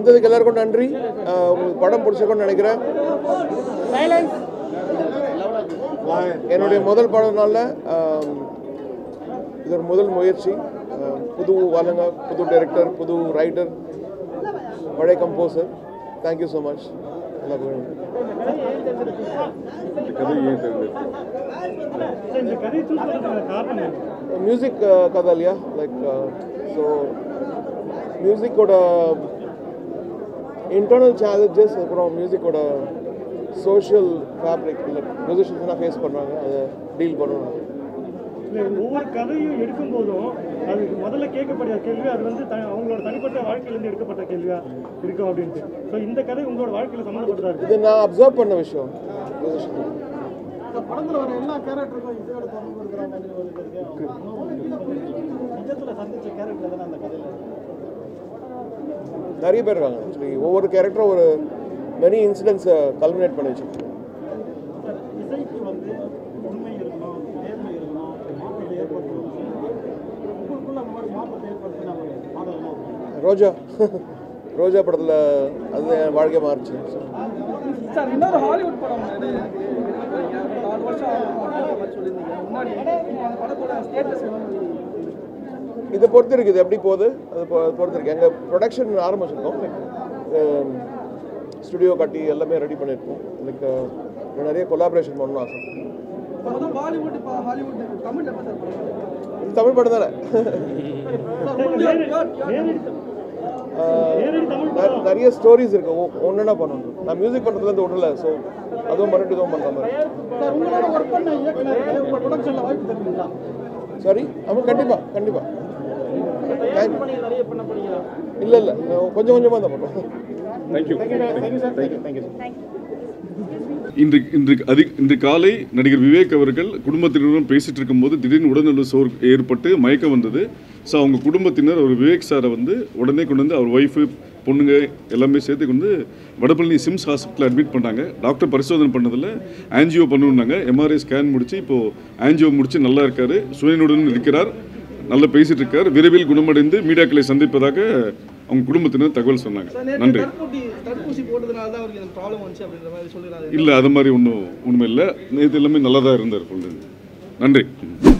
வந்ததுக்கு எல்லாருக்கும் நன்றி அஹ் உங்களுக்கு படம் பிடிச்சிருக்கும்னு நினைக்கிறேன் என்னுடைய முதல் படம்னால ஆம், இது ஒரு முதல் முயற்சி ஆம், புது ஆளுங்க புது டைரக்டர் புது ரைட்டர் பழைய கம்போசர் தேங்க்யூ ஸோ மச் நல்லா போயிடும் கதை ஏன் தெரிஞ்சது இந்த கதை சூஸ் பண்ணுறதுக்கான காரணம் என்ன? மியூசிக் கதை இல்லையா லைக் ஸோ மியூசிக்கோட இன்டர்னல் சேலஞ்சஸ் அப்புறம் மியூசிக்கோட சோஷியல் ஃபேப்ரிக் இல்லை மியூசிஷியன்ஸ்லாம் ஃபேஸ் பண்ணுறாங்க அதை டீல் பண்ணணும் இல்ல, ஒவ்வொரு கதையும் எடுக்கும் போதும் அது முதல்ல கேட்கப்பட்ட கேள்வி அது வந்து த- அவங்களோட தனிப்பட்ட வாழ்க்கையிலேருந்து எடுக்கப்பட்ட கேள்வியா இருக்கும் அப்படின்ட்டு ஸோ இந்த கதை உங்களோட வாழ்க்கையில சம்மந்தப்பட்டதா இருக்கு இது நான் அப்சர்வ் பண்ண விஷயம் musician. படத்துல வர எல்லா கேரக்டருக்கும் இசையோட தொடர்பு இருக்கிற மாதிரி ஒரு இருக்கு நிஜத்துல சந்திச்ச கேரக்டர் தானே அந்த கதையில நிறைய பேர் இருக்காங்க ஆக்சுவலி ஒவ்வொரு கேரக்டரும் ஒரு மெனி இன்சிடென்ட்ஸை கல்மினேட் பண்ணி வச்சிருக்கோம் இசைக்கு வந்து உண்மை இருக்கணும் நேர்மை இருக்கணும் மாற்றத்தை ஏற்படுத்தணும் உங்களுக்குள்ள அந்த மாதிரி மாற்றத்தை ஏற்படுத்தின ஒரு மாடல் என்ன இருக்கு? ரோஜா ரோஜா படத்தில் அது என் வாழ்க்கை மாறிச்சு சார் இன்னொரு ஹாலிவுட் படம் ஒண்ணு எடுக்கிறீங்க. நாலு வருஷம் ஆகும் அப்படின்ற மாதிரி சொல்லியிருந்தீங்க முன்னாடி இப்போ அந்த படத்தோட ஸ்டேட்டஸ் இதை பொறுத்து இருக்குது எப்படி போகுது அது பொ- பொறுத்து இருக்கு எங்கள் ப்ரொடக்ஷன் ஆரம்பிச்சிருக்கோம் ஸ்டுடியோ கட்டி எல்லாமே ரெடி பண்ணியிருக்கோம் எனக்கு நிறைய கொலாபரேஷன் பண்ணணும் ஆசை முதல் பாலிவுட் இப்போ ஹாலிவுட் தமிழ் எப்போ சார் படம் இது தமிழ் படம் தானே நேரடி தமிழ் நெ- நிறைய ஸ்டோரிஸ் இருக்கு ஒன்றுனா பண்ணணும் நான் மியூசிக் பண்ணுறதுலேருந்து ஒன்றும் இல்லை ஸோ அதுவும் பண்ணிட்டு இதுவும் பண்ணுற மாதிரி சார் உங்களோட ஒர்க் பண்ண இயக்குனருக்கு உங்க ப்ரொடக்ஷன்ல வாய்ப்பு தருவீங்களா சாரி ஆமாம் கண்டிப்பாக கண்டிப்பாக தயாரிப்பு பணி நிறைய பண்ணப்படுகிறா இல்லை இல்லை கொஞ்சம் கொஞ்சமாக தான் பண்ணுறோம் தேங்க்யூ தேங்க்யூ சார் தேங்க்யூ இன்று இன்று அதி இன்று காலை நடிகர் விவேக் அவர்கள் குடும்பத்தினருடன் பேசிட்டு இருக்கும்போது திடீர்னு உடல்நல சோர் ஏற்பட்டு மயக்கம் வந்தது ஸோ அவங்க குடும்பத்தினர் ஒரு விவேக் சாரை வந்து உடனே கொண்டு வந்து அவர் ஒய்ஃபு பொண்ணுங்க எல்லாமே சேர்த்து கொண்டு வடபழனி சிம்ஸ் ஹாஸ்பிட்டலில் அட்மிட் பண்ணாங்க டாக்டர் பரிசோதனை பண்ணதில் ஆன்ஜியோ பண்ணணுன்னாங்க எம்ஆர்ஐ ஸ்கேன் முடிச்சு இப்போது ஆன்ஜியோ முடிச்சு நல்லா இருக்காரு சுயனுடன் இருக்கிறார் நல்லா பேசிட்டு இருக்கார் விரைவில் குணமடைந்து மீடியாக்களை சந்திப்பதாக அவங்க குடும்பத்தினர் தகவல் சொன்னாங்க நன்றி தடுப்பூசி தடுப்பூசி போட்டதுனால தான் அவருக்கு இந்த ப்ராப்ளம் வந்துச்சு அப்படின்ற மாதிரி சொல்லிடுறாங்க இல்லை அது மாதிரி ஒன்றும் உண்மை இல்லை நேற்று எல்லாமே நல்லா தான் இருந்தார் பொழுது நன்றி